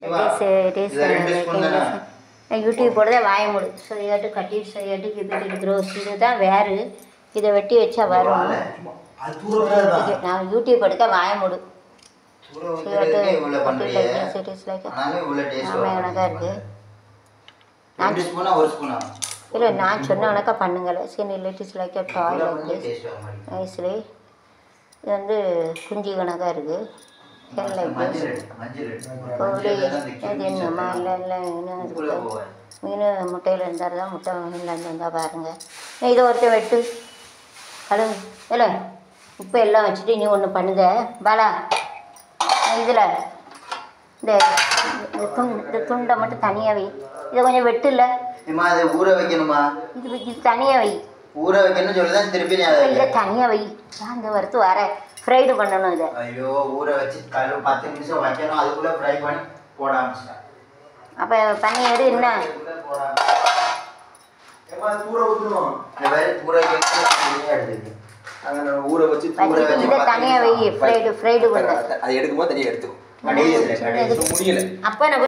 இது ரெண்டு ஸ்பூன் தானே யூடியூப் போடுறதே வாய மூடு சரியாட்டு கட்டி சரியாட்டு கிப்பிட்டு க்ரோஸ் இதுதான் வேறு இதை வெட்டி வச்சா வரும் அது தூரம் இது நான் யூடியூப் எடுக்க வாய மூடு தூரம் சரியாட்டு வைக்கிறதுக்கே இவ்வளவு பண்றீங்க சிட்டிஸ் லைக் ஆனாலும் இவ்வளவு டேஸ்ட் ஆமாம் எனக்கா இருக்குது ரெண்டு ஸ்பூனா ஒரு ஸ்பூனா இல்லை நான் சொன்ன கணக்கா பண்ணுங்கள்ல சரி லேட்டிஸ் லைக் டாய் இவ்வளவு லைக் கொஞ்சம் டேஸ்ட் வர மாதிரி நைஸ்லி இது வந்து குஞ்சு கணக்காக இருக்குது ஹெல் லைக் மஞ்சள் ரெட் மஞ்சள் ரெட் கோழி மஞ்சள் தான் இந்த இது கிட்னி என்னம்மா சத்து. இல்லை இல்லை இன்னும் இதுக்குள்ள இருக்கு. போகாது. மீன் முட்டையில் இருந்தால் தான் முட்டை மீனில் இருந்தால் பாருங்கள் இதை ஒருத்தன் வெட்டு கழுவு இல்லை உப்பு எல்லாம் வச்சுட்டு நீ ஒன்று பண்ணுத பாலா இதில் இந்த இந்த துண் இந்த துண்டை மட்டும் தனியாக வை இதை கொஞ்சம் வெட்டு இல்லை ஏம்மா அதை ஊற வைக்கணுமா இது வை- இது தனியாக வை ஊற வைக்கணும்னு சொல்லிதான் திருப்பி நீ அதை இதை வைக்க. தனியாக வை நான் இந்த வறுத்து வரேன் ஃப்ரைடு பண்ணணும் இதை ஐயோ ஊற வச்சு கழு பத்து நிமிஷம் வைக்கணும் அதுக்குள்ள ஃப்ரை பண்ணி போட ஆரம்பிச்சிட்டேன் அப்போ பண்ணி எடு என்ன அதுக்குள்ள போட ஆரம்பிச்சிட்டேன். இந்த மாதிரி ஊற வைக்கணும் எடுத்துக்கு ஊற வச்சு வச்சுட்டு இதை தனியாக வை ஃப்ரைடு ஃப்ரைடு பண்ண அது எடுக்கும்போது தனியாக எடுத்துக்கும் முடியல, கடைசி. முடியல அப்போ நான்